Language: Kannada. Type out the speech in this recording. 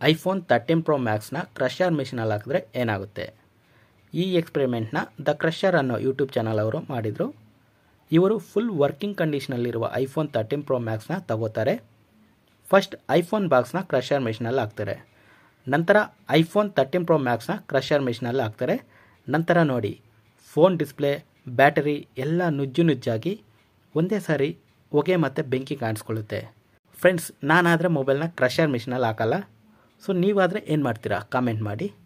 ಐಫೋನ್ ತರ್ಟೀನ್ ಪ್ರೋ ಮ್ಯಾಕ್ಸ್ನ ಕ್ರಷರ್ ಮಿಷಿನಲ್ಲಿ ಹಾಕಿದ್ರೆ ಏನಾಗುತ್ತೆ ಈ ಎಕ್ಸ್ಪೆರಿಮೆಂಟ್ನ ದ ಕ್ರಷರ್ ಅನ್ನೋ ಯೂಟ್ಯೂಬ್ ಚಾನಲ್ ಅವರು ಮಾಡಿದರು ಇವರು ಫುಲ್ ವರ್ಕಿಂಗ್ ಕಂಡೀಷನಲ್ಲಿರುವ ಐಫೋನ್ ತರ್ಟೀನ್ ಪ್ರೋ ಮ್ಯಾಕ್ಸ್ನ ತಗೋತಾರೆ ಫಸ್ಟ್ ಐಫೋನ್ ಬಾಕ್ಸ್ನ ಕ್ರಷರ್ ಮಿಷಿನಲ್ಲಿ ಹಾಕ್ತಾರೆ ನಂತರ ಐಫೋನ್ ತರ್ಟೀನ್ ಪ್ರೋ ಮ್ಯಾಕ್ಸ್ನ ಕ್ರಷರ್ ಮಿಷಿನಲ್ಲಿ ಹಾಕ್ತಾರೆ ನಂತರ ನೋಡಿ ಫೋನ್ ಡಿಸ್ಪ್ಲೇ ಬ್ಯಾಟರಿ ಎಲ್ಲ ನುಜ್ಜು ನುಜ್ಜಾಗಿ ಒಂದೇ ಸಾರಿ ಹೊಗೆ ಮತ್ತು ಬೆಂಕಿ ಕಾಣಿಸ್ಕೊಳ್ಳುತ್ತೆ ಫ್ರೆಂಡ್ಸ್ ನಾನಾದರೆ ಮೊಬೈಲ್ನ ಕ್ರಷರ್ ಮಿಷಿನಲ್ಲಿ ಹಾಕಲ್ಲ ಸೊ ನೀವಾದರೆ ಏನು ಮಾಡ್ತೀರಾ ಕಾಮೆಂಟ್ ಮಾಡಿ